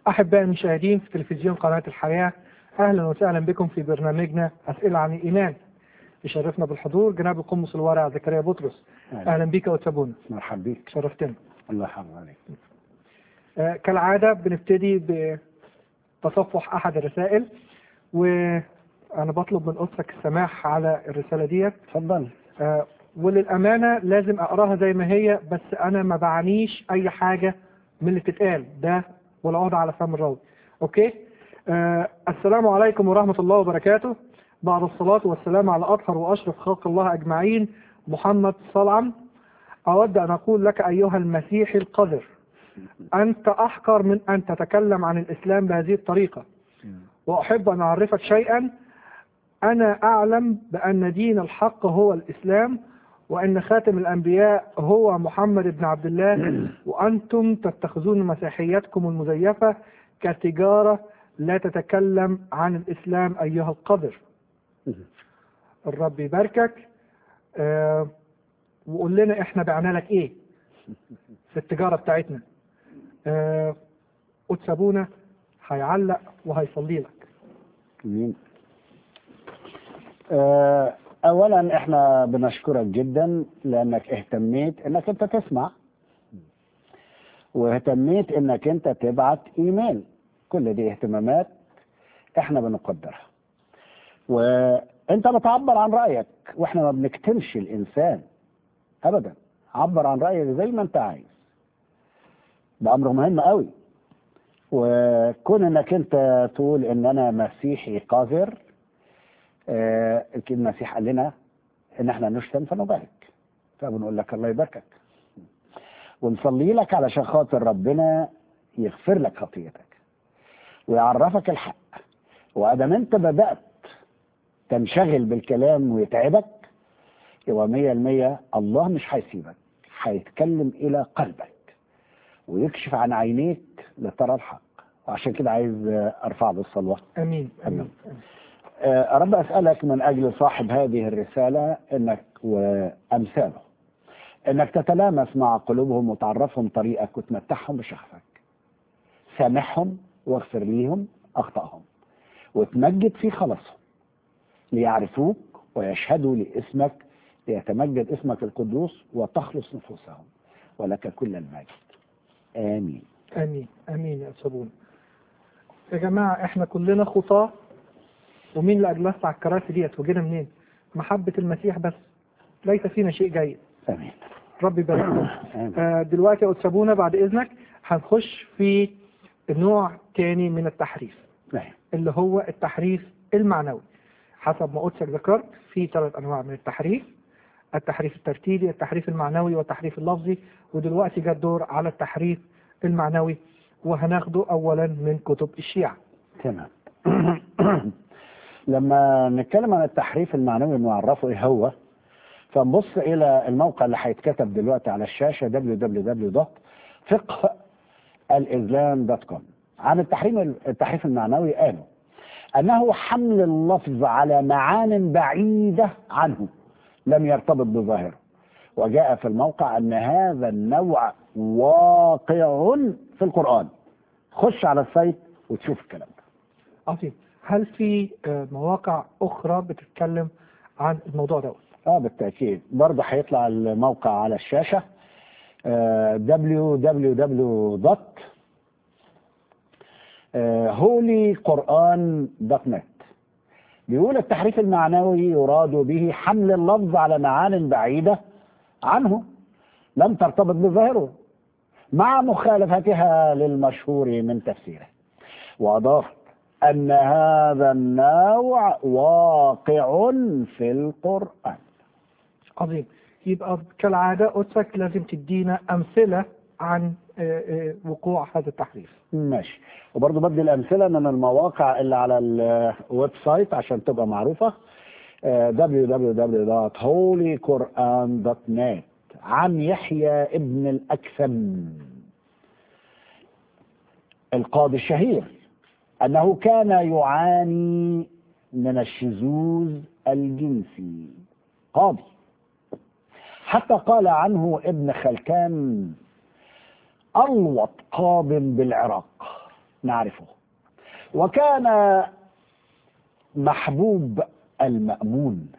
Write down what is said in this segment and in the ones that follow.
أحباء المشاهدين في تلفزيون قناة الحياة أهلا وسهلا بكم في برنامجنا أسئلة عن الإيمان يشرفنا بالحضور جناب القمص الورع زكريا بطرس أهلا بك وتسابونا مرحبا بك شرفتنا الله يحفظ عليك آه، كالعادة بنبتدي بتصفح أحد الرسائل وأنا بطلب من أسرك السماح على الرسالة ديت تفضل آه، وللأمانة لازم أقراها زي ما هي بس أنا ما بعنيش أي حاجة من اللي تتقال ده والعقد على فم الراوي أوكي آه السلام عليكم ورحمة الله وبركاته بعد الصلاة والسلام على أطهر وأشرف خلق الله أجمعين محمد صلعم أود أن أقول لك أيها المسيحي القذر أنت أحقر من أن تتكلم عن الإسلام بهذه الطريقة وأحب أن أعرفك شيئا أنا أعلم بأن دين الحق هو الإسلام وأن خاتم الأنبياء هو محمد بن عبد الله وأنتم تتخذون مسيحيتكم المزيفة كتجارة لا تتكلم عن الإسلام أيها القذر الرب يباركك آه وقول لنا إحنا بعنا لك إيه في التجارة بتاعتنا آه قدس أبونا هيعلق وهيصلي لك مين آه، اولا احنا بنشكرك جدا لانك اهتميت انك انت تسمع واهتميت انك انت تبعت ايميل كل دي اهتمامات احنا بنقدرها وانت بتعبر عن رايك واحنا ما بنكتمش الانسان ابدا عبر عن رايك زي ما انت عايز ده امر مهم قوي وكون انك انت تقول ان انا مسيحي قذر آه، المسيح قال لنا ان احنا نشتم فنبارك فبنقول لك الله يباركك ونصلي لك علشان خاطر ربنا يغفر لك خطيتك ويعرفك الحق وادام انت بدات تنشغل بالكلام ويتعبك يبقى مية المية الله مش هيسيبك هيتكلم إلى قلبك ويكشف عن عينيك لترى الحق وعشان كده عايز أرفع له الصلوة أمين أمين, أمين. أمين. آه، رب أسألك من أجل صاحب هذه الرسالة إنك وأمثاله إنك تتلامس مع قلوبهم وتعرفهم طريقك وتمتعهم بشخصك سامحهم واغفر ليهم أخطأهم وتمجد في خلاصهم ليعرفوك ويشهدوا لاسمك ليتمجد اسمك القدوس وتخلص نفوسهم ولك كل المجد آمين امين امين يا سابونا يا جماعه احنا كلنا خطاه ومين اللي اجلسنا على الكراسي ديت وجينا منين؟ محبه المسيح بس ليس فينا شيء جيد آمين ربي يبارك آمين آه دلوقتي يا استاذ سابونا بعد اذنك هنخش في نوع تاني من التحريف آمين. اللي هو التحريف المعنوي حسب ما قدسك ذكرت في ثلاث انواع من التحريف التحريف الترتيبي التحريف المعنوي والتحريف اللفظي ودلوقتي جاء الدور على التحريف المعنوي وهناخده اولا من كتب الشيعة تمام لما نتكلم عن التحريف المعنوي ونعرفه ايه هو فنبص الى الموقع اللي هيتكتب دلوقتي على الشاشه www.فقهالاسلام.com عن التحريف التحريف المعنوي قالوا انه حمل اللفظ على معان بعيده عنه لم يرتبط بظاهره وجاء في الموقع ان هذا النوع واقع في القران خش على السايت وتشوف الكلام ده عظيم هل في آه، مواقع اخرى بتتكلم عن الموضوع دوت اه بالتاكيد برضه هيطلع الموقع على الشاشه آه، www. holyquran.net بيقول التحريف المعنوي يراد به حمل اللفظ على معان بعيدة عنه لم ترتبط بظاهره مع مخالفتها للمشهور من تفسيره وأضاف أن هذا النوع واقع في القرآن عظيم يبقى كالعادة قدسك لازم تدينا أمثلة عن آه، آه، وقوع هذا التحريف ماشي وبرضه بدي الامثله من المواقع اللي على الويب سايت عشان تبقى معروفه آه، www.holyquran.net عن يحيى ابن الاكثم القاضي الشهير انه كان يعاني من الشذوذ الجنسي قاضي حتى قال عنه ابن خلكان ألوط قاض بالعراق نعرفه وكان محبوب المأمون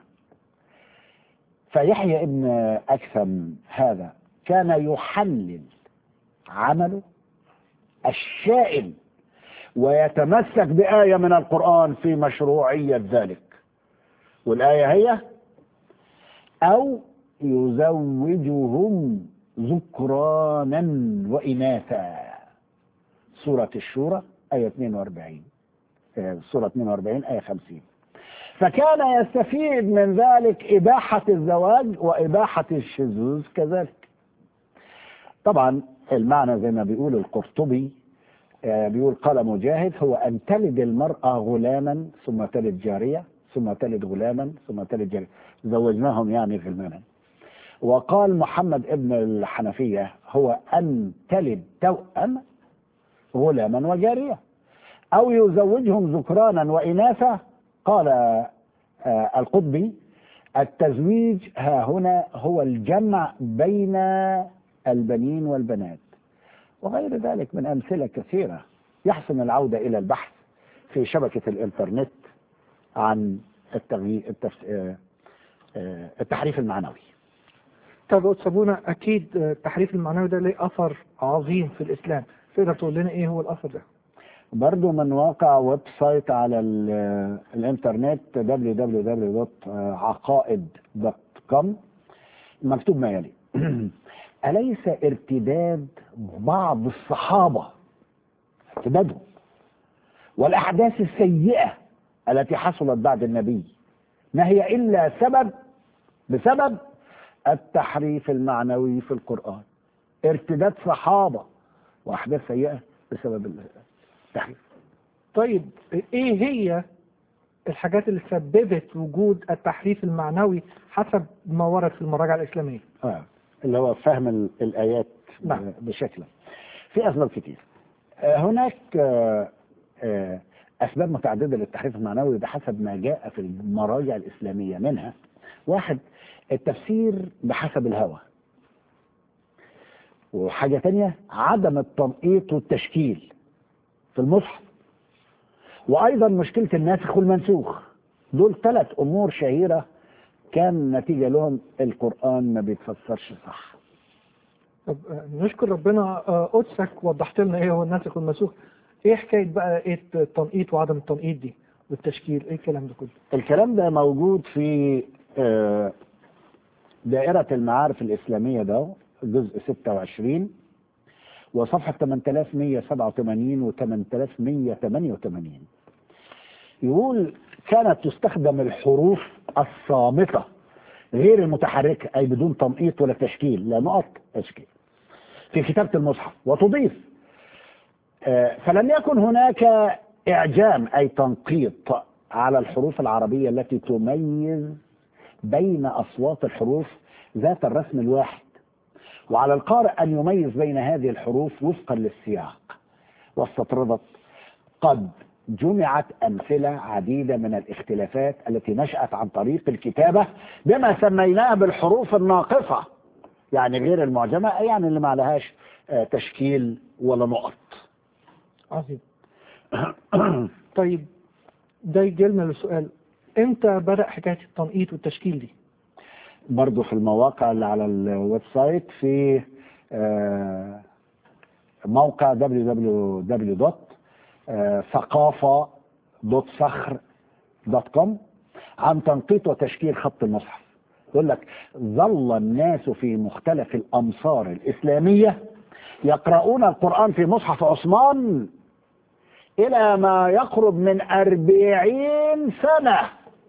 فيحيى ابن أكثم هذا كان يحلل عمله الشائن ويتمسك بآية من القرآن في مشروعية ذلك والآية هي أو يزوجهم ذكرانا وإناثا سورة الشورى آية 42 آه، سورة 42 آية 50 فكان يستفيد من ذلك إباحة الزواج وإباحة الشذوذ كذلك طبعا المعنى زي ما بيقول القرطبي آه، بيقول قال مجاهد هو أن تلد المرأة غلاما ثم تلد جارية ثم تلد غلاما ثم تلد جارية زوجناهم يعني غلمانا وقال محمد ابن الحنفية هو أن تلد توأم غلاما وجارية أو يزوجهم ذكرانا وإناثا قال آه، القطبي التزويج ها هنا هو الجمع بين البنين والبنات وغير ذلك من أمثلة كثيرة يحسن العودة إلى البحث في شبكة الإنترنت عن التغيير التفس... آه، آه، التحريف المعنوي طب يا أستاذ سابونا أكيد آه، التحريف المعنوي ده ليه أثر عظيم في الإسلام تقدر تقول لنا إيه هو الأثر ده؟ برضو من واقع ويب سايت على ال- الانترنت www.عقائد.com مكتوب ما يلي أليس ارتداد بعض الصحابة ارتدادهم والأحداث السيئة التي حصلت بعد النبي ما هي إلا سبب بسبب التحريف المعنوي في القرآن ارتداد صحابة وأحداث سيئة بسبب التحريف طيب إيه هي الحاجات اللي سببت وجود التحريف المعنوي حسب ما ورد في المراجع الإسلامية؟ آه. اللي هو فهم ال- الآيات نعم. بشكل في أسباب كتير آه، هناك آه، آه، أسباب متعددة للتحريف المعنوي بحسب ما جاء في المراجع الإسلامية منها واحد التفسير بحسب الهوى وحاجة تانية عدم التنقيط والتشكيل في المصحف وأيضا مشكلة الناسخ والمنسوخ دول ثلاث أمور شهيرة كان نتيجة لهم القرآن ما بيتفسرش صح طب آه، نشكر ربنا آه، قدسك وضحت لنا إيه هو الناسخ والمنسوخ إيه حكاية بقى إيه التنقيط وعدم التنقيط دي والتشكيل إيه الكلام ده كله؟ الكلام ده موجود في آه، دائرة المعارف الإسلامية ده جزء 26 وصفحة 8187 و 8188 يقول كانت تستخدم الحروف الصامتة غير المتحركة أي بدون تنقيط ولا تشكيل لا نقط تشكيل في كتابة المصحف وتضيف آه، فلم يكن هناك إعجام أي تنقيط على الحروف العربية التي تميز بين أصوات الحروف ذات الرسم الواحد وعلى القارئ أن يميز بين هذه الحروف وفقا للسياق واستطردت قد جمعت أمثلة عديدة من الاختلافات التي نشأت عن طريق الكتابة بما سميناه بالحروف الناقصة يعني غير المعجمة يعني اللي ما لهاش آه، تشكيل ولا نقط عظيم طيب ده يجي لنا للسؤال امتى بدأ حكاية التنقيط والتشكيل دي؟ برضو في المواقع اللي على الويب سايت في آه، موقع www.ثقافة.صخر.com عن تنقيط وتشكيل خط المصحف يقول لك ظل الناس في مختلف الأمصار الإسلامية يقرؤون القرآن في مصحف عثمان إلى ما يقرب من أربعين سنة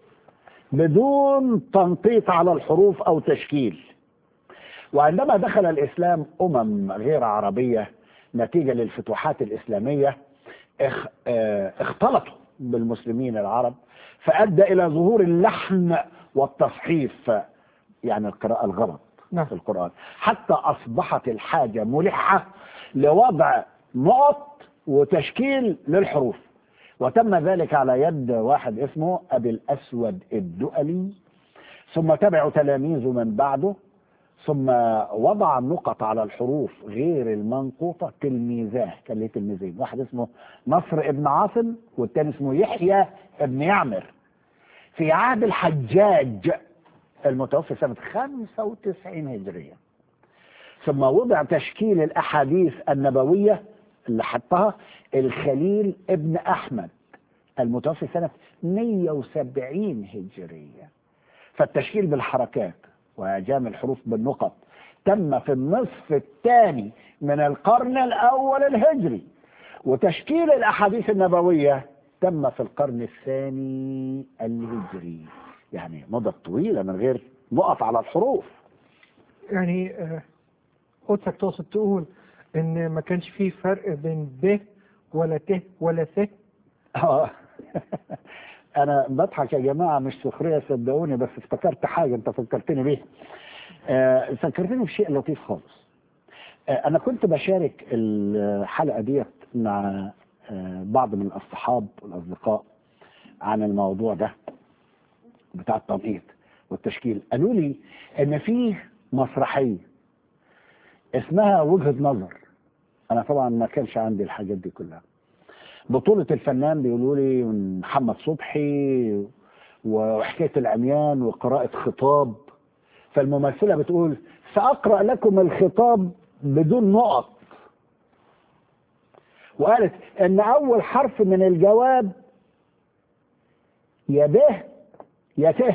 بدون تنقيط على الحروف أو تشكيل وعندما دخل الإسلام أمم غير عربية نتيجة للفتوحات الإسلامية اخ اه اختلطوا بالمسلمين العرب فأدى إلى ظهور اللحن والتصحيف يعني القراءة الغلط نعم. في القرآن حتى أصبحت الحاجة ملحة لوضع نقط وتشكيل للحروف وتم ذلك على يد واحد اسمه أبي الأسود الدؤلي ثم تبعوا تلاميذه من بعده ثم وضع النقط على الحروف غير المنقوطة تلميذاه كان ليه تلميذين واحد اسمه نصر ابن عاصم والتاني اسمه يحيى ابن يعمر في عهد الحجاج المتوفي سنة 95 هجرية ثم وضع تشكيل الأحاديث النبوية اللي حطها الخليل ابن أحمد المتوفي سنة 170 هجرية فالتشكيل بالحركات وإعجام الحروف بالنقط تم في النصف الثاني من القرن الأول الهجري وتشكيل الأحاديث النبوية تم في القرن الثاني الهجري يعني مدة طويلة من غير نقط على الحروف يعني آه، قدسك تقصد تقول ان ما كانش فيه فرق بين ب ولا ت ولا ث آه. انا بضحك يا جماعه مش سخريه صدقوني بس افتكرت حاجه انت فكرتني بيها آه، فكرتني بشيء لطيف خالص آه، انا كنت بشارك الحلقه ديت مع آه، بعض من الاصحاب والاصدقاء عن الموضوع ده بتاع التنقيط والتشكيل قالوا لي ان فيه مسرحيه اسمها وجهه نظر انا طبعا ما كانش عندي الحاجات دي كلها بطولة الفنان بيقولوا لي محمد صبحي وحكاية العميان وقراءة خطاب فالممثلة بتقول سأقرأ لكم الخطاب بدون نقط وقالت ان اول حرف من الجواب يا به يا ته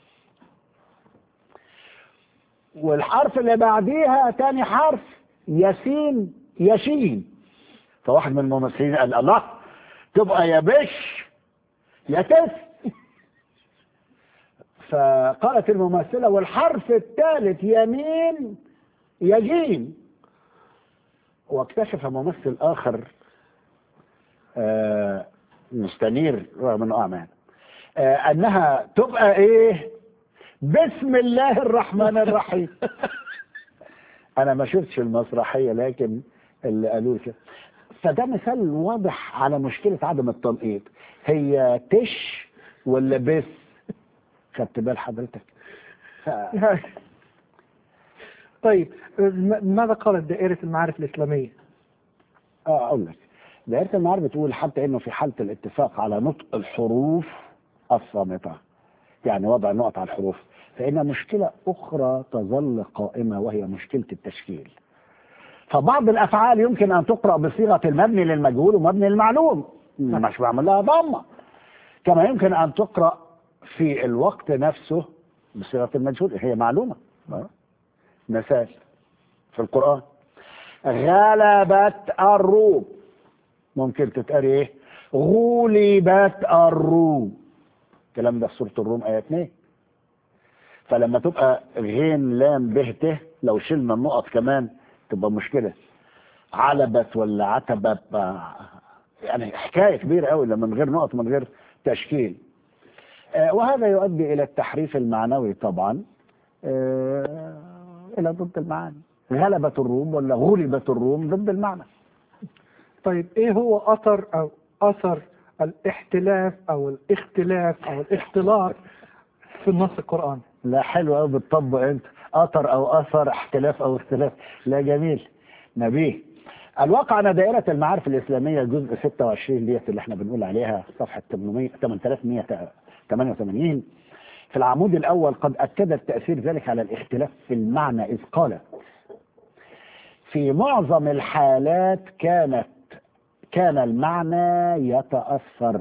والحرف اللي بعديها تاني حرف ياسين يشين فواحد من الممثلين قال الله تبقى يا بش يا تف فقالت الممثلة والحرف الثالث يمين يجين واكتشف ممثل آخر آه مستنير رغم انه اعمى آه انها تبقى ايه بسم الله الرحمن الرحيم انا ما شفتش المسرحيه لكن اللي قالوا لي كده فده مثال واضح على مشكله عدم التنقيط هي تش ولا بس خدت بال حضرتك ف... طيب م- ماذا قالت دائرة المعارف الإسلامية؟ اه اقول لك دائرة المعارف بتقول حتى انه في حالة الاتفاق على نطق الحروف الصامتة يعني وضع النقط على الحروف فإن مشكلة أخرى تظل قائمة وهي مشكلة التشكيل فبعض الأفعال يمكن أن تقرأ بصيغة المبني للمجهول ومبني للمعلوم مش بعمل لها ضمة كما يمكن أن تقرأ في الوقت نفسه بصيغة المجهول هي معلومة مثال في القرآن غلبت الروم ممكن تتقال ايه غلبت الروم الكلام ده في سورة الروم آية 2 فلما تبقى غين لام ب ت لو شلنا النقط كمان تبقى مشكلة علبت ولا عتبت يعني حكاية كبيرة قوي لما من غير نقط من غير تشكيل آه وهذا يؤدي إلى التحريف المعنوي طبعا آه إلى ضد المعاني غلبت الروم ولا غلبت الروم ضد المعنى طيب إيه هو أثر أو أثر الاحتلاف أو الاختلاف أو الاختلاط في النص القرآني؟ لا حلو قوي بتطبق انت اثر او اثر اختلاف او اختلاف لا جميل نبيه الواقع ان دائرة المعارف الاسلامية جزء 26 ديت اللي احنا بنقول عليها صفحة 800 8188 في العمود الاول قد اكدت تأثير ذلك على الاختلاف في المعنى اذ قالت في معظم الحالات كانت كان المعنى يتأثر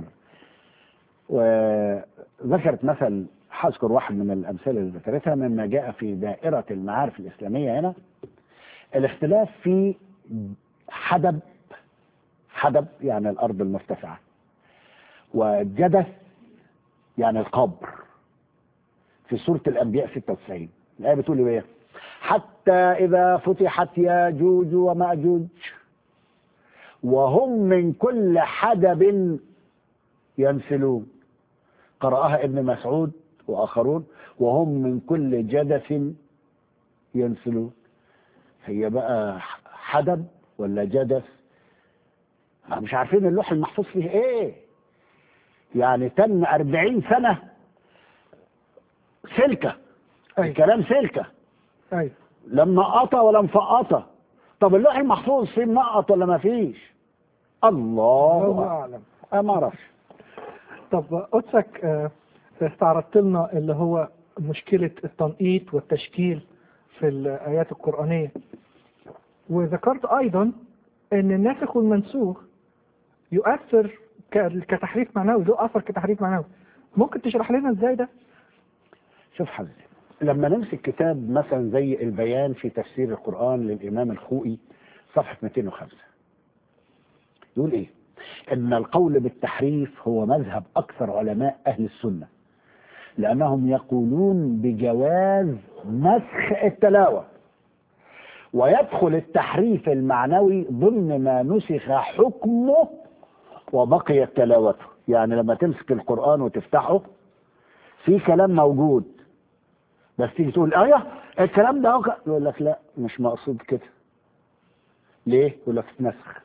وذكرت مثل هذكر واحد من الأمثلة اللي ذكرتها مما جاء في دائرة المعارف الإسلامية هنا الاختلاف في حدب حدب يعني الأرض المرتفعة وجدث يعني القبر في سورة الأنبياء 96 الآية بتقول إيه؟ حتى إذا فتحت ياجوج ومأجوج وهم من كل حدب ينسلون قرأها ابن مسعود وآخرون وهم من كل جدث ينسلون هي بقى حدب ولا جدث مش عارفين اللوح المحفوظ فيه ايه يعني تم أربعين سنة سلكة أي الكلام سلكة أي لا منقطة ولا مفقطة طب اللوح المحفوظ فيه منقط ولا ما فيش الله الله اعلم أنا ما اعرفش طب قدسك آه، استعرضت لنا اللي هو مشكلة التنقيط والتشكيل في الآيات القرآنية وذكرت أيضا أن الناسخ والمنسوخ يؤثر ك- كتحريف معنوي له أثر كتحريف معنوي ممكن تشرح لنا إزاي ده؟ شوف حضرتك لما نمسك كتاب مثلا زي البيان في تفسير القرآن للإمام الخوئي صفحة 205 يقول إيه؟ إن القول بالتحريف هو مذهب أكثر علماء أهل السنة لأنهم يقولون بجواز نسخ التلاوة ويدخل التحريف المعنوي ضمن ما نسخ حكمه وبقيت تلاوته يعني لما تمسك القرآن وتفتحه في كلام موجود بس تيجي تقول ايه الكلام ده هو يقول لك لا مش مقصود كده ليه؟ يقول لك نسخ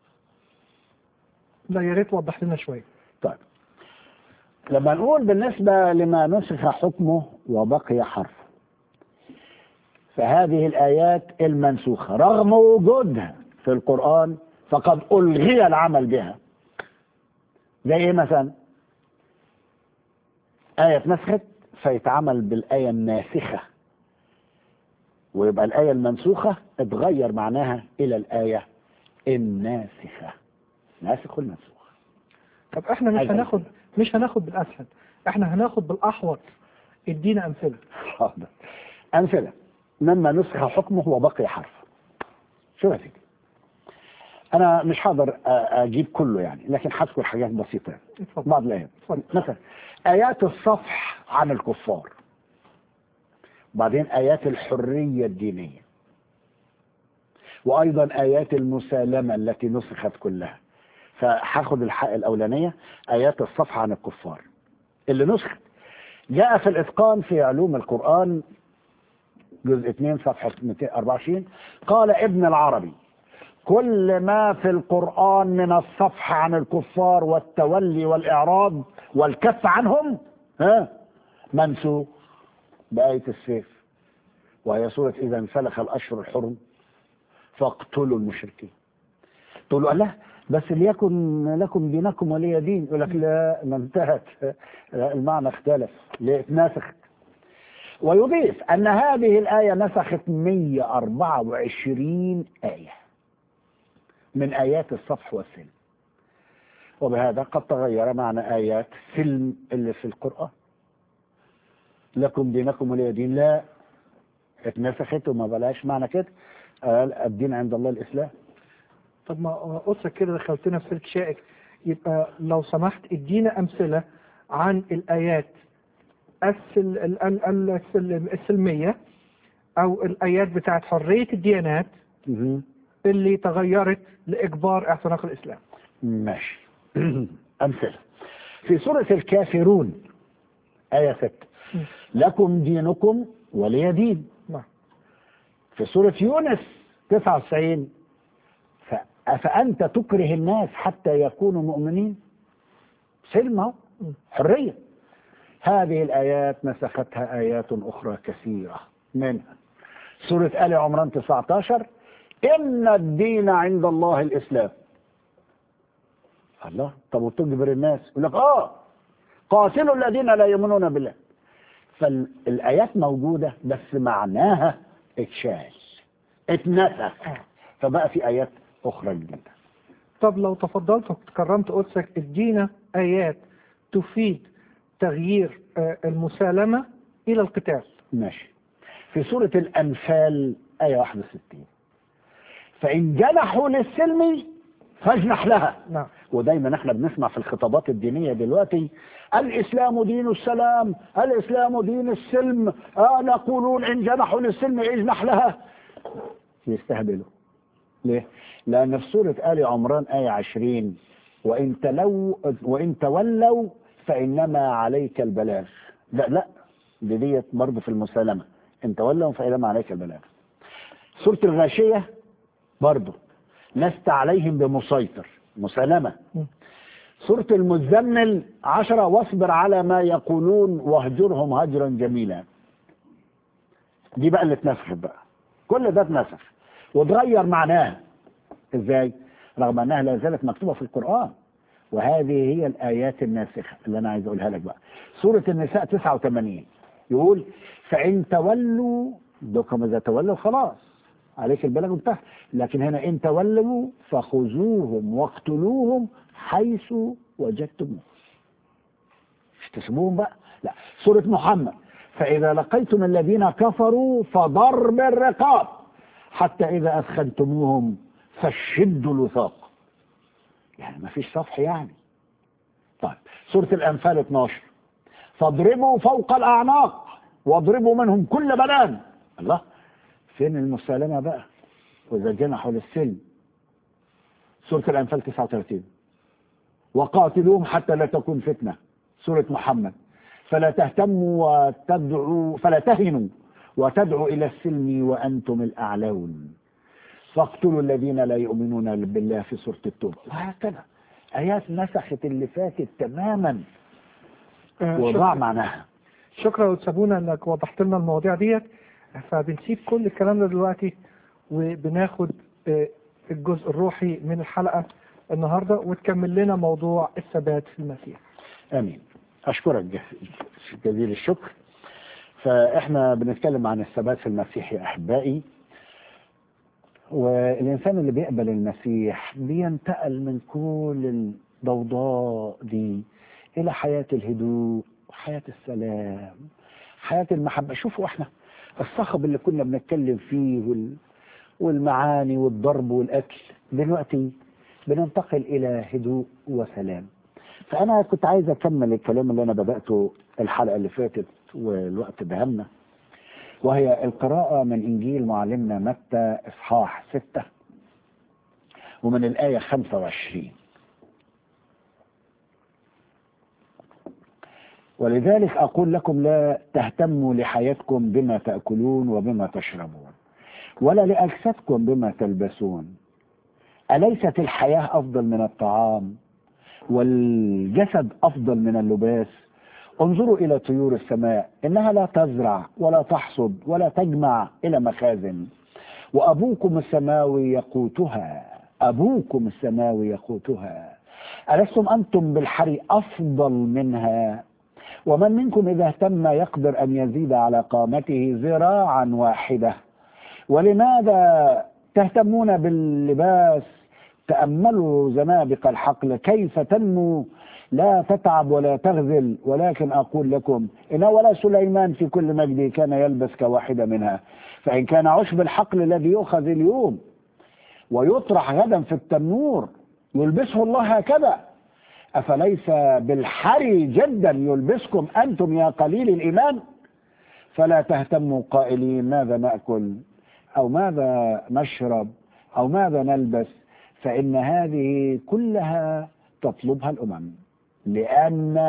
لا يا ريت توضح لنا شوية طيب لما نقول بالنسبة لما نسخ حكمه وبقي حرفه فهذه الآيات المنسوخة رغم وجودها في القرآن فقد ألغي العمل بها زي إيه مثلا آية نسخت فيتعمل بالآية الناسخة ويبقى الآية المنسوخة اتغير معناها إلى الآية الناسخة ناسخ والمنسوخ طب احنا مش أيوة. هناخد مش هناخد بالأسهل احنا هناخد بالأحوط ادينا أمثلة حاضر أمثلة مما نسخ حكمه وبقي حرف شو يا سيدي أنا مش حاضر أ- أجيب كله يعني لكن هذكر حاجات بسيطة يعني. اتفضل بعض الآيات اتفضل مثلا آيات الصفح عن الكفار وبعدين آيات الحرية الدينية وأيضا آيات المسالمة التي نسخت كلها فهاخد الحق الأولانية آيات الصفح عن الكفار اللي نسخت جاء في الإتقان في علوم القرآن جزء 2 صفحة 224 قال ابن العربي كل ما في القرآن من الصفح عن الكفار والتولي والإعراض والكف عنهم ها منسوخ بآية السيف وهي سورة إذا انسلخ الأشهر الحرم فاقتلوا المشركين تقول له لا بس ليكن لكم دينكم ولي دين يقول لك لا ما انتهت لا، المعنى اختلف ليه اتنسخت ويضيف أن هذه الآية نسخت 124 آية من آيات الصفح والسلم وبهذا قد تغير معنى آيات سلم اللي في القرآن لكم دينكم ولي دين لا اتنسخت وما بلاش معنى كده قال الدين عند الله الإسلام طب ما قصة كده دخلتنا في سلك شائك يبقى لو سمحت ادينا أمثلة عن الآيات السل... ال- ال- ال- السل- السلمية أو الآيات بتاعت حرية الديانات مهم. اللي تغيرت لإجبار اعتناق الإسلام ماشي أمثلة في سورة الكافرون آية 6 م. لكم دينكم ولي دين نعم في سورة يونس 99 ف- أفأنت تكره الناس حتى يكونوا مؤمنين سلم أهو م. حرية هذه الآيات نسختها آيات أخرى كثيرة منها سورة آل عمران 19 إن الدين عند الله الإسلام الله طب وتجبر الناس يقول لك آه قاتلوا الذين لا يؤمنون بالله فالآيات موجودة بس معناها اتشال اتنسخ فبقى في آيات أخرى جديدة طب لو تفضلت وتكرمت قدسك ادينا آيات تفيد تغيير آه، المسالمة إلى القتال ماشي في سورة الأنفال آية 61 فإن جنحوا للسلم فاجنح لها نعم ودايما احنا بنسمع في الخطابات الدينية دلوقتي الإسلام دين السلام الإسلام دين السلم آه نقولون إن جنحوا للسلم اجنح لها يستهبلوا ليه؟ لأن في سورة آل عمران آية 20 وإن تلو وإن تولوا فإنما عليك البلاغ لا لا دي ديت برضه في المسالمة إن تولوا فإنما عليك البلاغ سورة الغاشية برضه لست عليهم بمسيطر مسالمة م. سورة المزمل عشرة واصبر على ما يقولون واهجرهم هجرا جميلا دي بقى اللي اتنسخت بقى كل ده اتنسخ وتغير معناها ازاي رغم انها لا زالت مكتوبه في القران وهذه هي الايات الناسخه اللي انا عايز اقولها لك بقى سوره النساء 89 يقول فان تولوا دوكم اذا تولوا خلاص عليك البلاغ انتهى لكن هنا ان تولوا فخذوهم واقتلوهم حيث وجدتموهم مش تسيبوهم بقى لا سوره محمد فاذا لقيتم الذين كفروا فضرب الرقاب حتى اذا اثخنتموهم فشدوا الوثاق يعني ما فيش صفح يعني طيب سورة الأنفال 12 فاضربوا فوق الأعناق واضربوا منهم كل بنان الله فين المسالمة بقى وإذا جنحوا للسلم سورة الأنفال 39 وقاتلوهم حتى لا تكون فتنة سورة محمد فلا تهتموا وتدعوا فلا تهنوا وتدعوا إلى السلم وأنتم الأعلون فاقتلوا الذين لا يؤمنون بالله في سورة التوبة وهكذا آيات نسخت اللي فاتت تماما آه، وضاع شكرا, معناها شكرا وتسابونا انك وضحت لنا المواضيع ديت فبنسيب كل الكلام ده دلوقتي وبناخد آه، الجزء الروحي من الحلقة النهاردة وتكمل لنا موضوع الثبات في المسيح آمين أشكرك جز- جزيل الشكر فإحنا بنتكلم عن الثبات في المسيح يا أحبائي والإنسان اللي بيقبل المسيح بينتقل من كل الضوضاء دي إلى حياة الهدوء حياة السلام حياة المحبة شوفوا إحنا الصخب اللي كنا بنتكلم فيه وال والمعاني والضرب والأكل دلوقتي بننتقل إلى هدوء وسلام فأنا كنت عايز أكمل الكلام اللي أنا بدأته الحلقة اللي فاتت والوقت دهمنا وهي القراءة من إنجيل معلمنا متى إصحاح ستة ومن الآية 25 ولذلك أقول لكم لا تهتموا لحياتكم بما تأكلون وبما تشربون ولا لأجسادكم بما تلبسون أليست الحياة أفضل من الطعام والجسد أفضل من اللباس انظروا إلى طيور السماء إنها لا تزرع ولا تحصد ولا تجمع إلى مخازن وأبوكم السماوي يقوتها أبوكم السماوي يقوتها ألستم أنتم بالحري أفضل منها ومن منكم إذا اهتم يقدر أن يزيد على قامته ذراعا واحدة ولماذا تهتمون باللباس تأملوا زنابق الحقل كيف تنمو لا تتعب ولا تغزل ولكن أقول لكم إن ولا سليمان في كل مجده كان يلبس كواحدة منها فإن كان عشب الحقل الذي يؤخذ اليوم ويطرح غدا في التنور يلبسه الله هكذا أفليس بالحري جدا يلبسكم أنتم يا قليل الإيمان فلا تهتموا قائلين ماذا نأكل أو ماذا نشرب أو ماذا نلبس فإن هذه كلها تطلبها الأمم لأن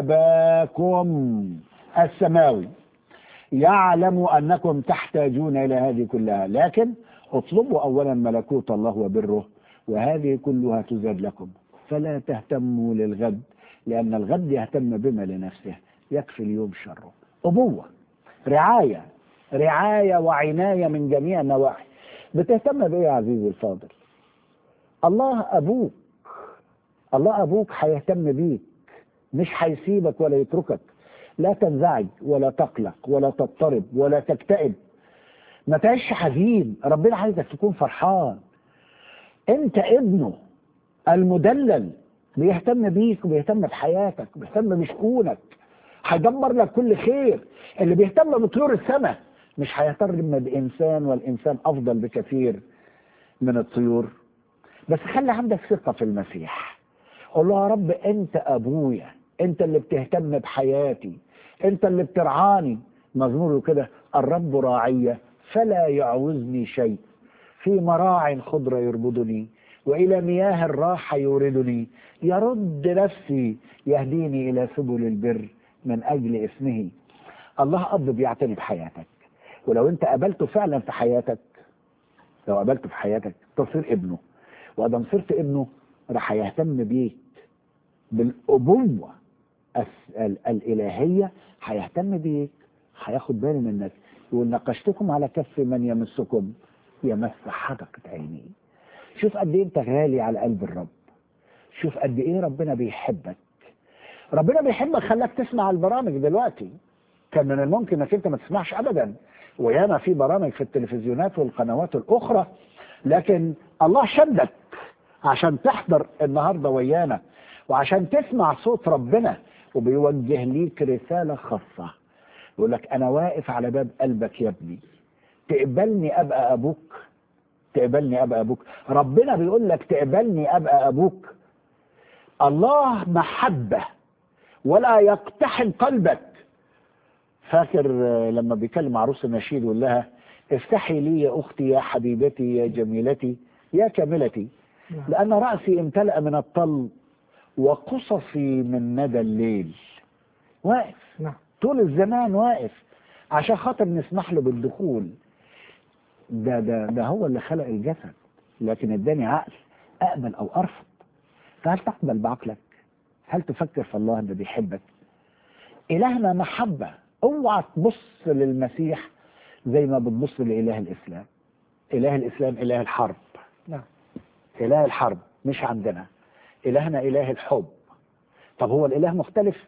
أباكم السماوي يعلم أنكم تحتاجون إلى هذه كلها لكن اطلبوا أولا ملكوت الله وبره وهذه كلها تزاد لكم فلا تهتموا للغد لأن الغد يهتم بما لنفسه يكفي اليوم شره أبوة رعاية رعاية وعناية من جميع النواحي بتهتم بإيه يا عزيزي الفاضل الله أبوك الله أبوك هيهتم بيك مش هيسيبك ولا يتركك لا تنزعج ولا تقلق ولا تضطرب ولا تكتئب ما تعيش حزين ربنا عايزك تكون فرحان انت ابنه المدلل بيهتم بيك وبيهتم بحياتك وبيهتم بشؤونك هيدبر لك كل خير اللي بيهتم بطيور السماء مش هيهتم بإنسان والإنسان أفضل بكثير من الطيور بس خلي عندك ثقة في المسيح قول له يا رب أنت أبويا أنت اللي بتهتم بحياتي أنت اللي بترعاني مزمور كده الرب راعية فلا يعوزني شيء في مراع خضرة يربضني وإلى مياه الراحة يوردني يرد نفسي يهديني إلى سبل البر من أجل اسمه الله أب بيعتني بحياتك ولو أنت قابلته فعلا في حياتك لو قابلته في حياتك تصير ابنه وأدام صرت ابنه راح يهتم بيك بالأبوة الس- ال- الإلهية هيهتم بيك هياخد باله منك يقول نقشتكم على كف من يمسكم يمس حدقة عيني شوف قد ايه انت غالي على قلب الرب شوف قد ايه ربنا بيحبك ربنا بيحبك خلاك تسمع البرامج دلوقتي كان من الممكن انك انت ما تسمعش ابدا وياما في برامج في التلفزيونات والقنوات الاخرى لكن الله شدك عشان تحضر النهارده ويانا وعشان تسمع صوت ربنا وبيوجه ليك رساله خاصه يقول لك انا واقف على باب قلبك يا ابني تقبلني ابقى ابوك تقبلني ابقى ابوك ربنا بيقول لك تقبلني ابقى ابوك الله محبه ولا يقتحم قلبك فاكر آه، لما بيكلم عروس النشيد يقول لها افتحي لي يا اختي يا حبيبتي يا جميلتي يا كاملتي نعم. لان راسي امتلأ من الطل وقصصي من ندى الليل واقف نعم طول الزمان واقف عشان خاطر نسمح له بالدخول ده ده ده هو اللي خلق الجسد لكن اداني عقل اقبل او ارفض فهل تقبل بعقلك؟ هل تفكر في الله انه بيحبك؟ الهنا محبه اوعى تبص للمسيح زي ما بتبص لاله الاسلام اله الاسلام اله الحرب نعم اله الحرب مش عندنا الهنا اله الحب طب هو الاله مختلف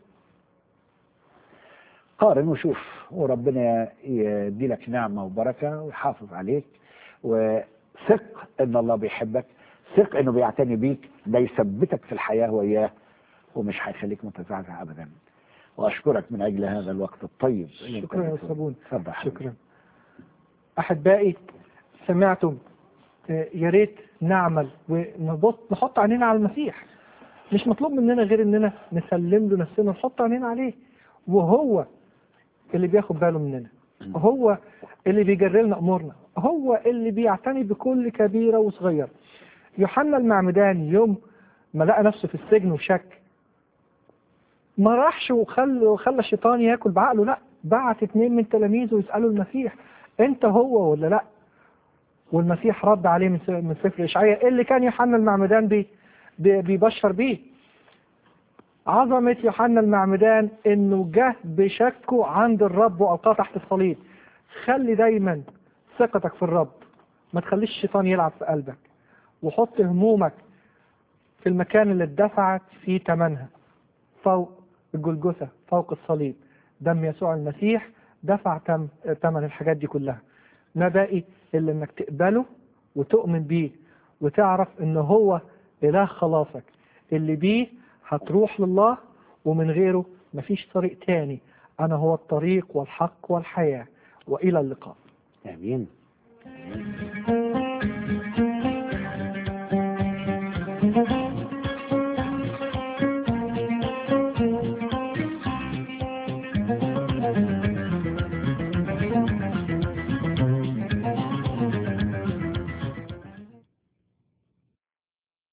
قارن وشوف وربنا يدي لك نعمة وبركة ويحافظ عليك وثق ان الله بيحبك ثق انه بيعتني بيك ده يثبتك في الحياة وياه ومش هيخليك متزعزع ابدا واشكرك من اجل هذا الوقت الطيب اللي أنت شكرا يا بتقوله. صابون اتفضل يا حبيبي. شكرا احبائي سمعتم آه، يا ريت نعمل ونبص نحط عينينا على المسيح مش مطلوب مننا غير اننا نسلم له نفسنا نحط عينينا عليه وهو اللي بياخد باله مننا هو اللي بيجري لنا امورنا هو اللي بيعتني بكل كبيره وصغيره يوحنا المعمداني يوم ما لقى نفسه في السجن وشك ما راحش وخلى وخلى الشيطان ياكل بعقله لا بعت اتنين من تلاميذه يسالوا المسيح انت هو ولا لا والمسيح رد عليه من س- من سفر اشعياء اللي كان يوحنا المعمدان بي بي- بيبشر بيه عظمة يوحنا المعمدان انه جه بشكه عند الرب والقاه تحت الصليب خلي دايما ثقتك في الرب ما تخليش الشيطان يلعب في قلبك وحط همومك في المكان اللي اتدفعت فيه ثمنها فوق الجلجثة فوق الصليب دم يسوع المسيح دفع تم ثمن الحاجات دي كلها ما باقي الا انك تقبله وتؤمن بيه وتعرف ان هو اله خلاصك اللي بيه هتروح لله ومن غيره مفيش طريق تاني انا هو الطريق والحق والحياة والى اللقاء امين